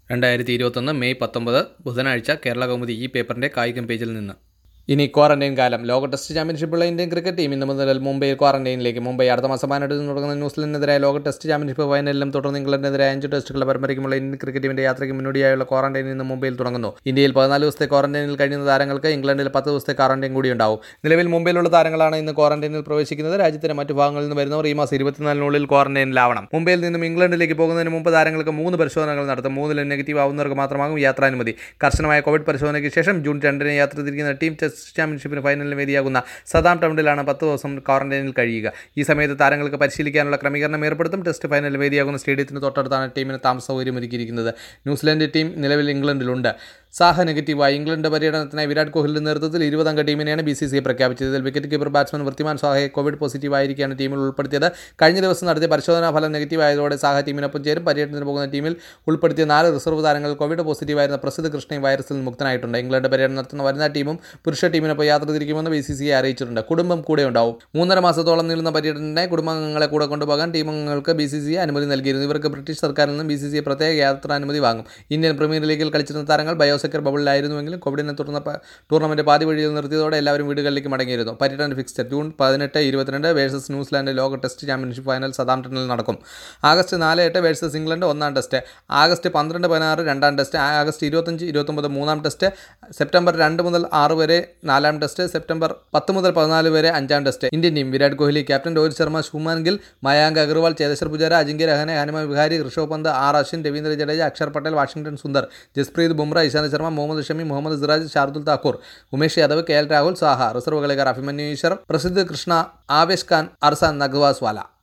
രണ്ടായിരത്തി ഇരുപത്തൊന്ന് മെയ് പത്തൊമ്പത് ബുധനാഴ്ച കേരള കൗമുദി ഈ പേപ്പറിന്റെ കായികം പേജിൽ നിന്ന് ഇനി ക്വാറന്റൈൻ കാലം ലോക ടെസ്റ്റ് ചാമ്പ്യൻഷിപ്പുള്ള ഇന്ത്യൻ ക്രിക്കറ്റ് ടീം ഇന്ന് മുതൽ മുംബൈയിൽ ക്വാറന്റൈനിലേക്ക് മുംബൈ അടുത്ത മാസം പതിനെട്ടിന് തുടങ്ങുന്ന ന്യൂസിലൻഡിനെതിരായ ലോക ടെസ്റ്റ് ചാമ്പ്യൻഷിപ്പ് ഫൈനലിലും തുടർന്ന് ഇംഗ്ലണ്ടിനെതിരായ അഞ്ച് ടെസ്റ്റുകളുടെ പരമ്പരയ്ക്കുമുള്ള ഇന്ത്യൻ ക്രിക്കറ്റ് ടീമിന്റെ യാത്രയ്ക്ക് മുന്നോടിയായുള്ള ക്വാറന്റൈൻ ഇന്ന് മുംബൈയിൽ തുടങ്ങുന്നു ഇന്ത്യയിൽ പതിനാല് ദിവസത്തെ ക്വാറന്റൈനിൽ കഴിയുന്ന താരങ്ങൾക്ക് ഇംഗ്ലണ്ടിൽ പത്ത് ദിവസത്തെ ക്വാറന്റൈൻ കൂടി ഉണ്ടാവും നിലവിൽ മുംബൈയിലുള്ള താരങ്ങളാണ് ഇന്ന് ക്വാറന്റൈനിൽ പ്രവേശിക്കുന്നത് രാജ്യത്തിന്റെ മറ്റു ഭാഗങ്ങളിൽ നിന്ന് വരുന്നവർ ഈ മാസം ഇരുപത്തിനാലിനുള്ളിൽ ക്വാറന്റൈനിലാവണം മുംബൈയിൽ നിന്നും ഇംഗ്ലണ്ടിലേക്ക് പോകുന്നതിന് മുമ്പ് താരങ്ങൾക്ക് മൂന്ന് പരിശോധനകൾ നടത്തും മൂന്നിലും നെഗറ്റീവ് ആവുന്നവർക്ക് മാത്രമാകും യാത്രാനുമതി കർശനമായ കോവിഡ് പരിശോധനയ്ക്ക് ശേഷം ജൂൺ രണ്ടിന് യാത്ര തിരിക്കുന്ന ടീം ടെസ്റ്റ് ചാമ്പ്യൻഷിപ്പിന് ഫൈനലിന് വേദിയാകുന്ന സദാം ടൗണിലാണ് പത്ത് ദിവസം ക്വാറന്റൈനിൽ കഴിയുക ഈ സമയത്ത് താരങ്ങൾക്ക് പരിശീലിക്കാനുള്ള ക്രമീകരണം ഏർപ്പെടുത്തും ടെസ്റ്റ് ഫൈനൽ വേദിയാകുന്ന സ്റ്റേഡിയത്തിന് തൊട്ടടുത്താണ് ടീമിന് താമസ സൗകര്യം ഒരുക്കിയിരിക്കുന്നത് ന്യൂസിലാൻഡ് ടീം നിലവിൽ ഇംഗ്ലണ്ടിലുണ്ട് സാഹ നെഗറ്റീവായി ഇംഗ്ലണ്ട് പര്യടനത്തിനായി വിരാട് കോഹ്ലിയുടെ നേതൃത്വത്തിൽ ഇരുപതംഗ ടീമിനെയാണ് ബി സി സി പ്രഖ്യാപിച്ചത് ഇതിൽ വിക്കറ്റ് കീപ്പർ ബാറ്റ്സ്മാൻ വൃത്തിമാൻ സാഹയെ കോവിഡ് പോസിറ്റീവ് ആയിരിക്കുകയാണ് ടീമിൽ ഉൾപ്പെടുത്തിയത് കഴിഞ്ഞ ദിവസം നടത്തിയ പരിശോധനാ ഫലം നെഗറ്റീവ് ആയതോടെ സാഹ ടീമിനൊപ്പം ചേരും പര്യടനത്തിന് പോകുന്ന ടീമിൽ ഉൾപ്പെടുത്തിയ നാല് റിസർവ് താരങ്ങൾ കോവിഡ് പോസിറ്റീവായിരുന്ന പ്രസിദ്ധ കൃഷ്ണയും വൈറസിൽ നിന്ന് മുക്തനായിട്ടുണ്ട് ഇംഗ്ലണ്ട് പര്യടനം നടത്തുന്ന വനിതാ ടീമും പുരുഷ ടീമിനൊപ്പം യാത്ര തിരിക്കുമെന്ന് ബി സി സി അറിയിച്ചിട്ടുണ്ട് കുടുംബം കൂടെ ഉണ്ടാവും മൂന്നര മാസത്തോളം നീളുന്ന പര്യടനത്തിനായി കുടുംബാംഗങ്ങളെ കൂടെ കൊണ്ടുപോകാൻ ടീമംഗങ്ങൾക്ക് ബി സി സി അനുമതി നൽകിയിരുന്നു ഇവർക്ക് ബ്രിട്ടീഷ് സർക്കാരിൽ നിന്നും ബി സി സി പ്രത്യേക യാത്രാനുമതി വാങ്ങും ഇന്ത്യൻ പ്രീമിയർ ലീഗിൽ കളിച്ചിരുന്ന താരങ്ങൾ ബയോസെക്കർ ബബിളിലായിരുന്നുവെങ്കിലും കോവിഡിനെ തുടർന്ന് പ- ടൂർണമെന്റ് പാതി വഴിയിൽ നിർത്തിയതോടെ എല്ലാവരും വീടുകളിലേക്ക് മടങ്ങിയിരുന്നു പര്യടന ഫിക്സ്ചർ ജൂൺ പതിനെട്ട് ഇരുപത്തിരണ്ട് വേഴ്സസ് ന്യൂസിലാൻഡ് ലോക ടെസ്റ്റ് ചാമ്പ്യൻഷിപ്പ് ഫൈനൽ സതാംപ്ടണിൽ നടക്കും ആഗസ്റ്റ് നാല് എട്ട് വേഴ്സസ് ഇംഗ്ലണ്ട് ഒന്നാം ടെസ്റ്റ് ആഗസ്റ്റ് പന്ത്രണ്ട് പതിനാറ് രണ്ടാം ടെസ്റ്റ് ആഗസ്റ്റ് ഇരുപത്തഞ്ച് ഇരുപത്തൊമ്പത് മൂന്നാം ടെസ്റ്റ് സെപ്റ്റംബർ രണ്ട് മുതൽ ആറ് വരെ നാലാം ടെസ്റ്റ് സെപ്റ്റംബർ പത്ത് മുതൽ പതിനാല് വരെ അഞ്ചാം test Indian team Virat Kohli captain Rohit Sharma Shubman Gill Mayank Agarwal Cheteshwar Pujara Ajinkya Rahane Hanuma Vihari Rishabh Pant R Ashwin Ravindra Jadeja Axar Patel Washington Sundar Jasprit Bumrah Ishant Sharma Mohammed Shami Mohammed Siraj Shardul Thakur Umesh Yadav K L Rahul Saha reserve കളിക്കാർ അഭിമന്യു ഈശ്വർ പ്രസിദ്ധ് കൃഷ്ണ ആവേശ് ഖാൻ അർസാൻ നഗ്വാസ് വാല